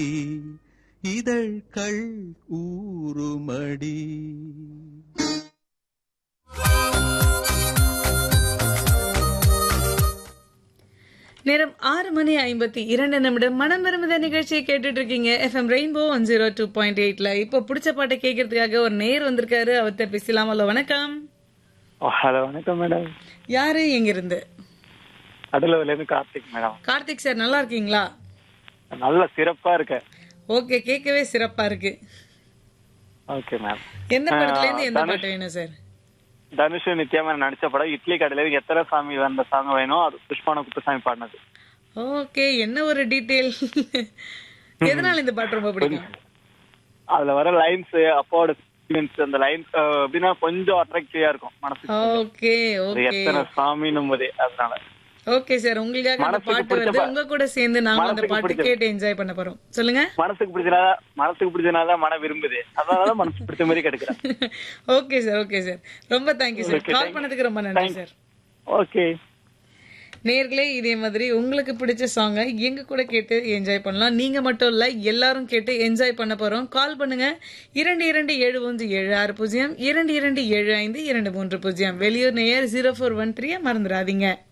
இதழ்கள் ஊறுமடி நேரம் ஆறு மணி ஐம்பத்தி இரண்டு நிமிடம் மனம் விரும்புத நிகழ்ச்சியை கேட்டுட்டு இருக்கீங்க FM rainbow one zero two point எயிட்ல இப்போ பிடிச்ச பாட்டை கேட்கறதுக்காக ஒரு நேர் வந்திருக்காரு அவர்கிட்ட பேசலாம் ஹலோ வணக்கம் ஹலோ வணக்கம் மேடம் யாரு எங்க இருந்து கடலூர்ல இருந்து கார்த்திக் மேடம் கார்த்திக் சார் நல்லா இருக்கீங்களா நல்ல சிறப்பா இருக்க ஓகே கேட்கவே சிறப்பா இருக்கு ஓகே மேம் எந்த படத்துல இருந்து எந்த பாட்டு வேணும் சார் தனுஷ் நித்யாமன் நடிச்ச படம் இட்லி கடையில எத்தனை சாமி வந்த சாங் வேணும் அது புஷ்பான குப்புசாமி பாடினது ஓகே என்ன ஒரு டீடைல் எதனால இந்த பாட்டு ரொம்ப பிடிக்கும் அதுல வர லைன்ஸ் அப்பாவோட feelings, அந்த லைன்ஸ் எப்படின்னா கொஞ்சம் அட்ராக்டிவா இருக்கும் மனசுக்கு ஓகே அது ஓகே எத்தனை சாமின்னும் போதே அதனால ஓகே சார் உங்களுக்காக அந்த மனசுக்கு பாட்டு பிடிச்ச வருது பா- உங்க கூட சேர்ந்து நாங்களும் அந்த மனசுக்கு பாட்டு பிடிச்ச- கேட்டு என்ஜாய் பண்ண போறோம் சொல்லுங்க மனசுக்கு பிடிச்சனால மனசுக்கு பிடிச்சனால மன விரும்புது அதனாலதான் மனசுக்கு பிடிச்ச மாதிரி கிடைக்கிறேன் ஓகே சார் ஓகே சார் ரொம்ப thank you sir Okay, call thank- பண்ணதுக்கு ரொம்ப நன்றி thank- சார் ஓகே நேர்களே இதே மாதிரி உங்களுக்கு பிடிச்ச சாங்கை எங்க கூட கேட்டு என்ஜாய் பண்ணலாம் நீங்க மட்டும் இல்ல எல்லாரும் கேட்டு என்ஜாய் பண்ண போறோம் கால் பண்ணுங்க இரண்டு இரண்டு ஏழு ஒன்று ஏழு ஆறு பூஜ்ஜியம் இரண்டு இரண்டு ஏழு ஐந்து இரண்டு மூன்று பூஜ்ஜியம் வெளியூர் நேயர் ஜீரோ ஃபோர் ஒன் த்ரீ மறந்துடாதீங்க